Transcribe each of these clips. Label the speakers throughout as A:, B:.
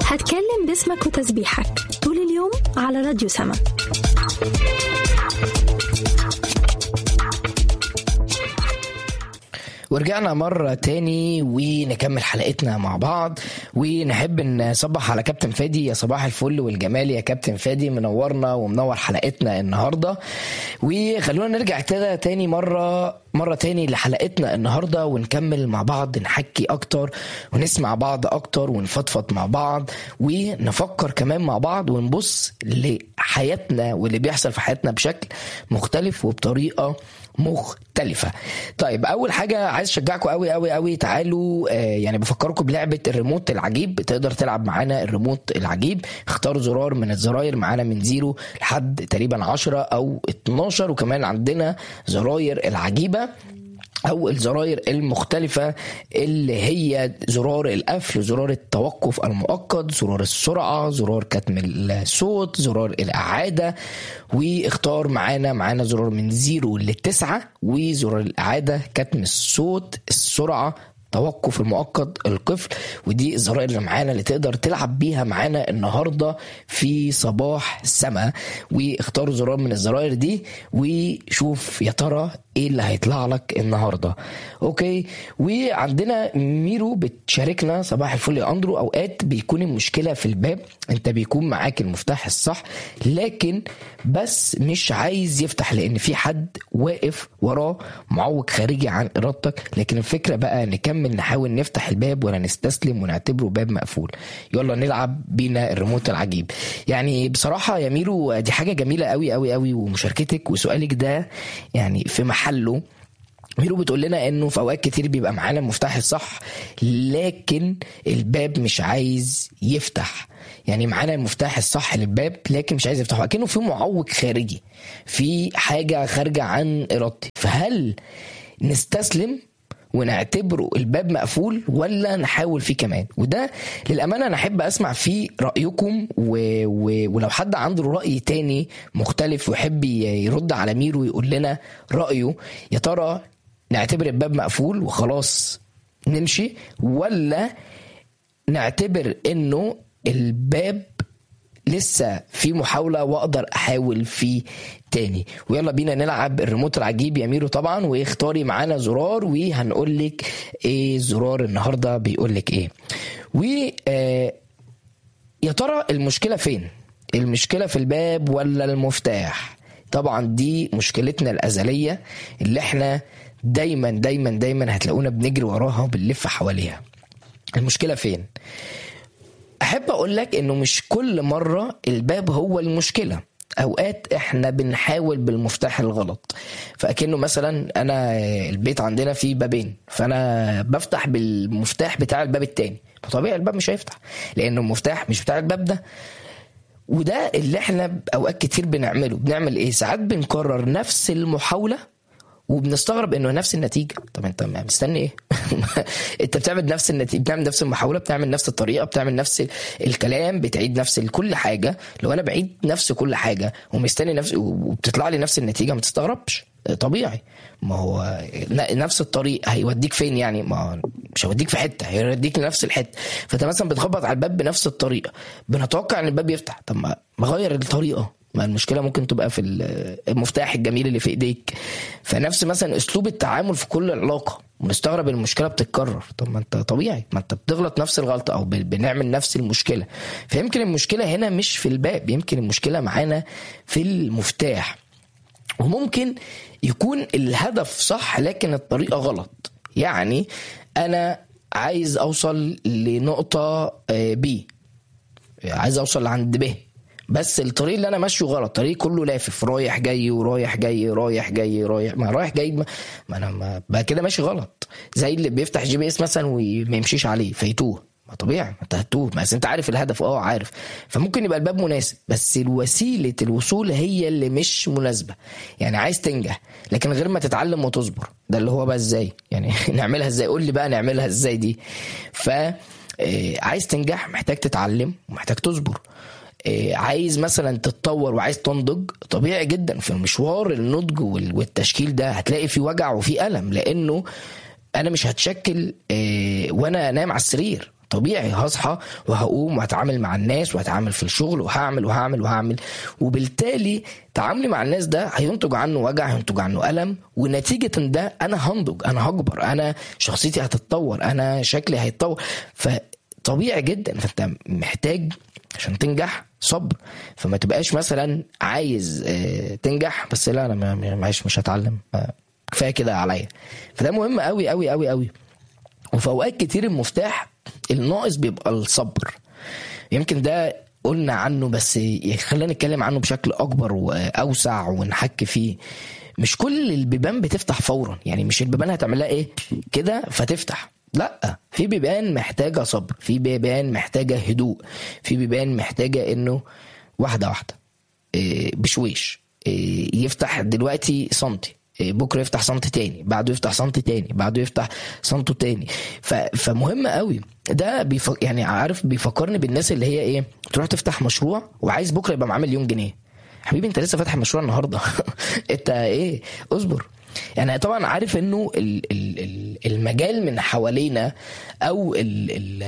A: هتكلم باسمك وتسبيحك طول اليوم على راديو سما
B: ورجعنا مرة تاني ونكمل حلقتنا مع بعض ونحب نصبح على كابتن فادي يا صباح الفل والجمال يا كابتن فادي منورنا ومنور حلقتنا النهاردة وخلونا نرجع كده تاني مرة مرة تاني لحلقتنا النهاردة ونكمل مع بعض نحكي أكتر ونسمع بعض أكتر ونفضفض مع بعض ونفكر كمان مع بعض ونبص لحياتنا واللي بيحصل في حياتنا بشكل مختلف وبطريقة مختلفة طيب أول حاجة عايز أشجعكم قوي قوي قوي تعالوا آه يعني بفكركم بلعبة الريموت العجيب تقدر تلعب معانا الريموت العجيب اختار زرار من الزراير معانا من زيرو لحد تقريبا 10 أو 12 وكمان عندنا زراير العجيبة او الزراير المختلفة اللي هي زرار القفل زرار التوقف المؤقت زرار السرعة زرار كتم الصوت زرار الإعادة واختار معانا معانا زرار من زيرو لتسعة وزرار الإعادة كتم الصوت السرعة توقف المؤقت القفل ودي الزرائر اللي معانا اللي تقدر تلعب بيها معانا النهارده في صباح السما واختار زرار من الزراير دي وشوف يا ترى ايه اللي هيطلع لك النهارده اوكي وعندنا ميرو بتشاركنا صباح الفل يا اندرو اوقات بيكون المشكله في الباب انت بيكون معاك المفتاح الصح لكن بس مش عايز يفتح لان في حد واقف وراه معوق خارجي عن ارادتك لكن الفكره بقى نكمل نحاول نفتح الباب ولا نستسلم ونعتبره باب مقفول يلا نلعب بينا الريموت العجيب يعني بصراحه يا ميرو دي حاجه جميله قوي قوي قوي ومشاركتك وسؤالك ده يعني في محله ميرو بتقول لنا انه في اوقات كتير بيبقى معانا المفتاح الصح لكن الباب مش عايز يفتح يعني معانا المفتاح الصح للباب لكن مش عايز يفتحه اكنه في معوق خارجي في حاجه خارجه عن ارادتي فهل نستسلم ونعتبره الباب مقفول ولا نحاول فيه كمان وده للأمانة أنا أحب أسمع فيه رأيكم و... و... ولو حد عنده رأي تاني مختلف ويحب يرد على ميرو ويقول لنا رأيه يا ترى نعتبر الباب مقفول وخلاص نمشي ولا نعتبر انه الباب لسه في محاولة واقدر احاول فيه تاني ويلا بينا نلعب الريموت العجيب يا ميرو طبعا واختاري معانا زرار وهنقول لك ايه زرار النهارده بيقول لك ايه و آه يا ترى المشكلة فين المشكلة في الباب ولا المفتاح طبعا دي مشكلتنا الأزلية اللي احنا دايما دايما دايما هتلاقونا بنجري وراها وبنلف حواليها المشكلة فين احب اقول لك انه مش كل مره الباب هو المشكله اوقات احنا بنحاول بالمفتاح الغلط فاكنه مثلا انا البيت عندنا فيه بابين فانا بفتح بالمفتاح بتاع الباب التاني فطبيعي الباب مش هيفتح لانه المفتاح مش بتاع الباب ده وده اللي احنا اوقات كتير بنعمله بنعمل ايه ساعات بنكرر نفس المحاوله وبنستغرب انه نفس النتيجه طب انت مستني ايه انت بتعمل نفس النتيجه بتعمل نفس المحاوله بتعمل نفس الطريقه بتعمل نفس الكلام بتعيد نفس كل حاجه لو انا بعيد نفس كل حاجه ومستني نفس وبتطلع لي نفس النتيجه ما تستغربش طبيعي ما هو نفس الطريق هيوديك فين يعني ما مش هيوديك في حته هيوديك لنفس الحته فانت مثلا بتخبط على الباب بنفس الطريقه بنتوقع ان الباب يفتح طب ما غير الطريقه ما المشكله ممكن تبقى في المفتاح الجميل اللي في ايديك فنفس مثلا اسلوب التعامل في كل علاقه ونستغرب المشكله بتتكرر طب ما انت طبيعي ما انت بتغلط نفس الغلطه او بنعمل نفس المشكله فيمكن المشكله هنا مش في الباب يمكن المشكله معانا في المفتاح وممكن يكون الهدف صح لكن الطريقه غلط يعني انا عايز اوصل لنقطه بي عايز اوصل لعند ب بس الطريق اللي انا ماشيه غلط الطريق كله لافف رايح جاي ورايح جاي رايح جاي رايح ما رايح جاي ما, ما انا ما بقى كده ماشي غلط زي اللي بيفتح جي بي اس مثلا وما يمشيش عليه فيتوه ما طبيعي انت هتوه بس انت عارف الهدف اه عارف فممكن يبقى الباب مناسب بس الوسيله الوصول هي اللي مش مناسبه يعني عايز تنجح لكن غير ما تتعلم وتصبر ده اللي هو بقى ازاي يعني نعملها ازاي قول لي بقى نعملها ازاي دي ف عايز تنجح محتاج تتعلم ومحتاج تصبر عايز مثلا تتطور وعايز تنضج طبيعي جدا في مشوار النضج والتشكيل ده هتلاقي في وجع وفي ألم لأنه أنا مش هتشكل وانا نايم على السرير طبيعي هصحى وهقوم وهتعامل مع الناس وهتعامل في الشغل وهعمل وهعمل وهعمل وبالتالي تعاملي مع الناس ده هينتج عنه وجع هينتج عنه ألم ونتيجة ده أنا هنضج أنا هكبر أنا شخصيتي هتتطور أنا شكلي هيتطور فطبيعي جدا فأنت محتاج عشان تنجح صبر فما تبقاش مثلا عايز آه، تنجح بس لا انا ما- ما- معلش مش هتعلم آه، كفايه كده عليا فده مهم قوي قوي قوي قوي وفي اوقات كتير المفتاح الناقص بيبقى الصبر يمكن ده قلنا عنه بس خلينا نتكلم عنه بشكل اكبر واوسع ونحك فيه مش كل البيبان بتفتح فورا يعني مش البيبان هتعملها ايه كده فتفتح لا في بيبان محتاجه صبر في بيبان محتاجه هدوء في بيبان محتاجه انه واحده واحده إيه، بشويش إيه، يفتح دلوقتي سنتي إيه، بكره يفتح سنتي تاني بعده يفتح سنتي تاني بعده يفتح سنته تاني ف... فمهم قوي ده بيف... يعني عارف بيفكرني بالناس اللي هي ايه تروح تفتح مشروع وعايز بكره يبقى معاه مليون جنيه حبيبي انت لسه فاتح مشروع النهارده انت ايه اصبر يعني طبعا عارف انه ال- ال- ال- المجال من حوالينا او ال ال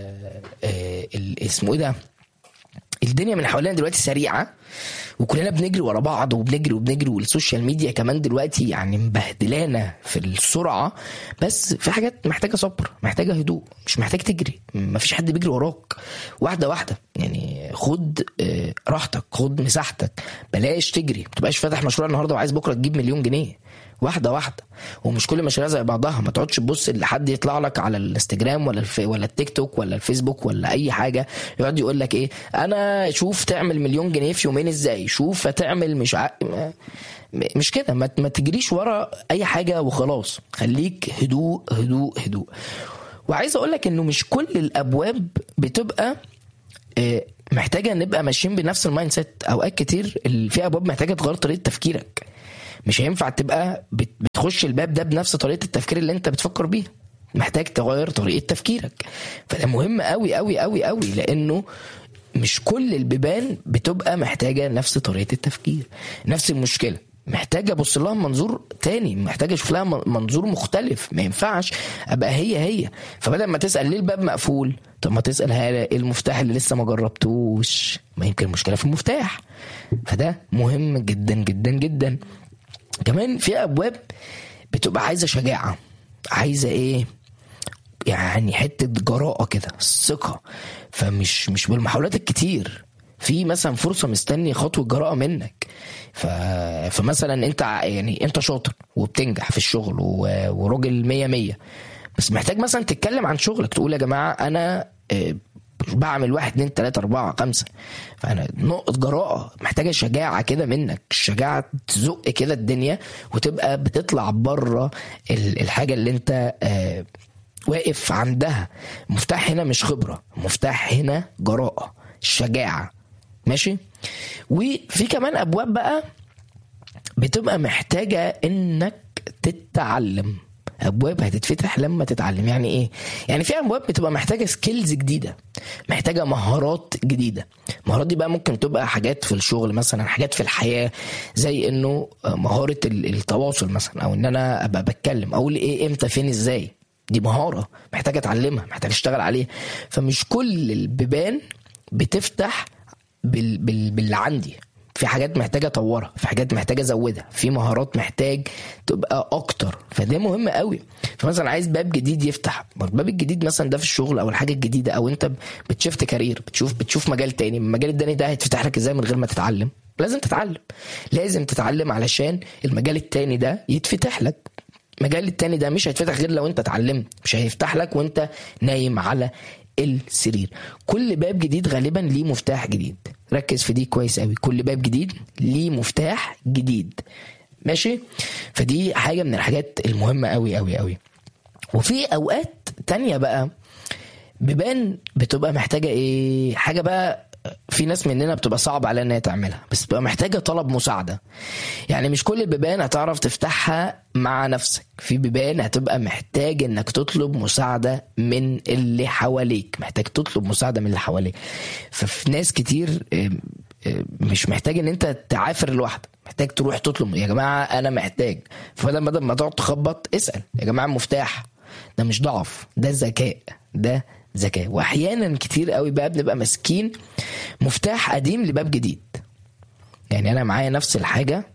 B: آه، ال اسمه ايه ده الدنيا من حوالينا دلوقتي سريعه وكلنا بنجري ورا بعض وبنجري وبنجري والسوشيال ميديا كمان دلوقتي يعني مبهدلانا في السرعه بس في حاجات محتاجه صبر محتاجه هدوء مش محتاج تجري مفيش حد بيجري وراك واحده واحده يعني خد آه، راحتك خد مساحتك بلاش تجري ما تبقاش فاتح مشروع النهارده وعايز بكره تجيب مليون جنيه واحده واحده ومش كل مشاريع زي بعضها ما تقعدش تبص لحد يطلع لك على الانستجرام ولا الف... ولا التيك توك ولا الفيسبوك ولا اي حاجه يقعد يقول لك ايه انا شوف تعمل مليون جنيه في يومين ازاي شوف هتعمل مش ع... ما- مش كده ما... ما تجريش ورا اي حاجه وخلاص خليك هدوء هدوء هدوء وعايز اقول لك انه مش كل الابواب بتبقى آه، محتاجه نبقى ماشيين بنفس المايند سيت اوقات كتير ال- في ابواب محتاجه تغير طريقه تفكيرك مش هينفع تبقى بت- بتخش الباب ده بنفس طريقه التفكير اللي انت بتفكر بيها محتاج تغير طريقه تفكيرك فده مهم قوي قوي قوي قوي لانه مش كل البيبان بتبقى محتاجه نفس طريقه التفكير نفس المشكله محتاجه ابص لها من منظور تاني محتاجه اشوف لها من- منظور مختلف ما ينفعش ابقى هي هي فبدل ما تسال ليه الباب مقفول طب ما تسال هل إيه المفتاح اللي لسه ما جربتوش ما يمكن المشكله في المفتاح فده مهم جدا جدا جدا كمان في ابواب بتبقى عايزه شجاعه عايزه ايه يعني حته جراءه كده ثقه فمش مش بالمحاولات الكتير في مثلا فرصه مستني خطوه جراءه منك ف... فمثلا انت ع- يعني انت شاطر وبتنجح في الشغل و... وراجل مية مية بس محتاج مثلا تتكلم عن شغلك تقول يا جماعه انا آه، بعمل واحد اتنين تلاته اربعه خمسه فانا نقطه جراءه محتاجه شجاعه كده منك الشجاعه تزق كده الدنيا وتبقى بتطلع بره ال- الحاجه اللي انت آه، واقف عندها المفتاح هنا مش خبره المفتاح هنا جراءه شجاعه ماشي وفي كمان ابواب بقى بتبقى محتاجه انك تتعلم ابواب هتتفتح لما تتعلم يعني ايه يعني في ابواب بتبقى محتاجه سكيلز جديده محتاجه مهارات جديده المهارات دي بقى ممكن تبقى حاجات في الشغل مثلا حاجات في الحياه زي انه مهاره ال- التواصل مثلا او ان انا ابقى بتكلم اقول ايه امتى فين ازاي دي مهاره محتاج اتعلمها محتاج اشتغل عليها فمش كل البيبان بتفتح بال... بال... باللي عندي في حاجات محتاجه اطورها في حاجات محتاجه ازودها في مهارات محتاج تبقى اكتر فده مهم قوي فمثلا عايز باب جديد يفتح ما الباب الجديد مثلا ده في الشغل او الحاجه الجديده او انت بتشفت كارير بتشوف بتشوف مجال تاني المجال التاني ده هيتفتح لك ازاي من غير ما تتعلم لازم تتعلم لازم تتعلم علشان المجال التاني ده يتفتح لك المجال التاني ده مش هيتفتح غير لو انت اتعلمت مش هيفتح لك وانت نايم على السرير كل باب جديد غالبا ليه مفتاح جديد ركز في دي كويس قوي كل باب جديد ليه مفتاح جديد ماشي فدي حاجة من الحاجات المهمة قوي قوي قوي وفي اوقات تانية بقى بيبان بتبقى محتاجة ايه حاجة بقى في ناس مننا بتبقى صعب عليها ان هي تعملها بس بتبقى محتاجه طلب مساعده يعني مش كل البيبان هتعرف تفتحها مع نفسك في بيبان هتبقى محتاج انك تطلب مساعده من اللي حواليك محتاج تطلب مساعده من اللي حواليك ففي ناس كتير آم، آم، مش محتاج ان انت تعافر لوحدك محتاج تروح تطلب يا جماعه انا محتاج فبدل بدل ما تقعد تخبط اسال يا جماعه المفتاح ده مش ضعف ده ذكاء ده ذكاء واحيانا كتير قوي بقى بنبقى ماسكين مفتاح قديم لباب جديد يعني انا معايا نفس الحاجه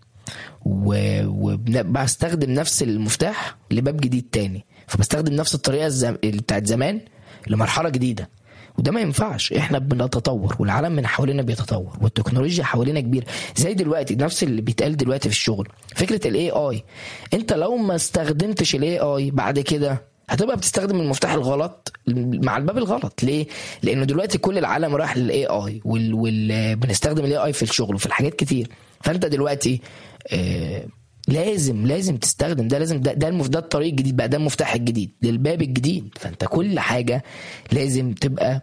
B: وبستخدم نفس المفتاح لباب جديد تاني فبستخدم نفس الطريقه الزم... بتاعت زمان لمرحله جديده وده ما ينفعش احنا بنتطور والعالم من حوالينا بيتطور والتكنولوجيا حوالينا كبيره زي دلوقتي نفس اللي بيتقال دلوقتي في الشغل فكره الاي اي انت لو ما استخدمتش الاي اي بعد كده هتبقى بتستخدم المفتاح الغلط مع الباب الغلط ليه لانه دلوقتي كل العالم راح للاي اي وال... وال... بنستخدم الاي اي في الشغل وفي الحاجات كتير فانت دلوقتي آه لازم لازم تستخدم ده لازم ده ده, المف... ده الطريق الجديد بقى ده المفتاح الجديد للباب الجديد فانت كل حاجه لازم تبقى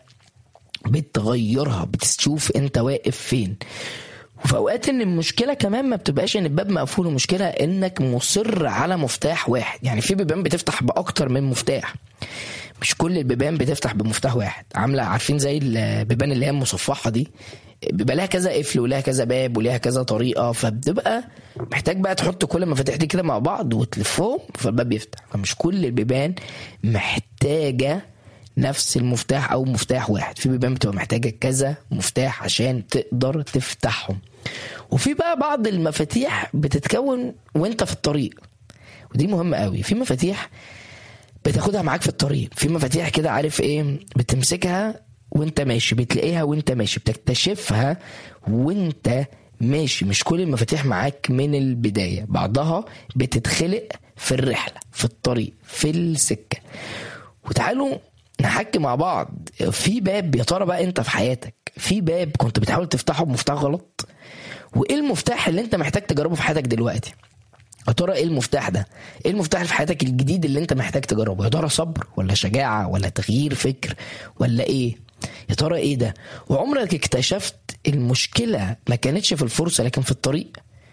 B: بتغيرها بتشوف انت واقف فين وفي اوقات ان المشكله كمان ما بتبقاش ان الباب مقفول المشكله انك مصر على مفتاح واحد يعني في بيبان بتفتح باكتر من مفتاح مش كل البيبان بتفتح بمفتاح واحد عامله عارفين زي البيبان اللي هي المصفحه دي بيبقى لها كذا قفل ولها كذا باب ولها كذا طريقه فبتبقى محتاج بقى تحط كل المفاتيح دي كده مع بعض وتلفهم فالباب يفتح فمش كل البيبان محتاجه نفس المفتاح او مفتاح واحد في بيبان بتبقى محتاجه كذا مفتاح عشان تقدر تفتحهم وفي بقى بعض المفاتيح بتتكون وانت في الطريق ودي مهمه قوي في مفاتيح بتاخدها معاك في الطريق في مفاتيح كده عارف ايه بتمسكها وانت ماشي بتلاقيها وانت ماشي بتكتشفها وانت ماشي مش كل المفاتيح معاك من البدايه بعضها بتتخلق في الرحله في الطريق في السكه وتعالوا نحكي مع بعض في باب يا ترى بقى انت في حياتك في باب كنت بتحاول تفتحه بمفتاح غلط وايه المفتاح اللي انت محتاج تجربه في حياتك دلوقتي يا ترى ايه المفتاح ده ايه المفتاح اللي في حياتك الجديد اللي انت محتاج تجربه يا ترى صبر ولا شجاعه ولا تغيير فكر ولا ايه يا ترى ايه ده وعمرك اكتشفت المشكله ما كانتش في الفرصه لكن في الطريق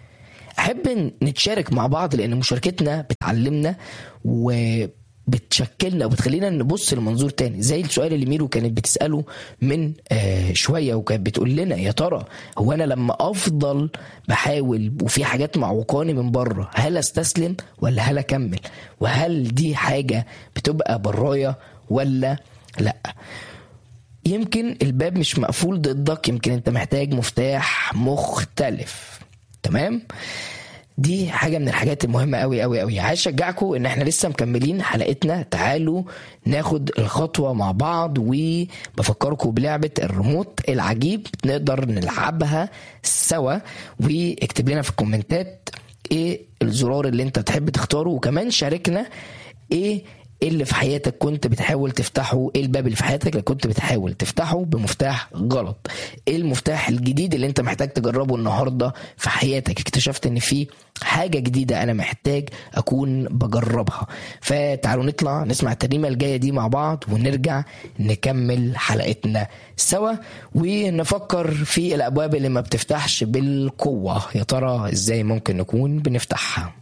B: احب نتشارك مع بعض لان مشاركتنا بتعلمنا و بتشكلنا وبتخلينا نبص لمنظور تاني زي السؤال اللي ميرو كانت بتساله من آه شويه وكانت بتقول لنا يا ترى هو انا لما افضل بحاول وفي حاجات معوقاني من بره هل استسلم ولا هل اكمل وهل دي حاجه بتبقى برايا ولا لا يمكن الباب مش مقفول ضدك يمكن انت محتاج مفتاح مختلف تمام دي حاجه من الحاجات المهمه قوي قوي قوي عايز اشجعكم ان احنا لسه مكملين حلقتنا تعالوا ناخد الخطوه مع بعض وبفكركم بلعبه الريموت العجيب نقدر نلعبها سوا واكتب لنا في الكومنتات ايه الزرار اللي انت تحب تختاره وكمان شاركنا ايه اللي في حياتك كنت بتحاول تفتحه ايه الباب اللي في حياتك اللي كنت بتحاول تفتحه بمفتاح غلط ايه المفتاح الجديد اللي انت محتاج تجربه النهارده في حياتك اكتشفت ان في حاجه جديده انا محتاج اكون بجربها فتعالوا نطلع نسمع الترنيمه الجايه دي مع بعض ونرجع نكمل حلقتنا سوا ونفكر في الابواب اللي ما بتفتحش بالقوه يا ترى ازاي ممكن نكون بنفتحها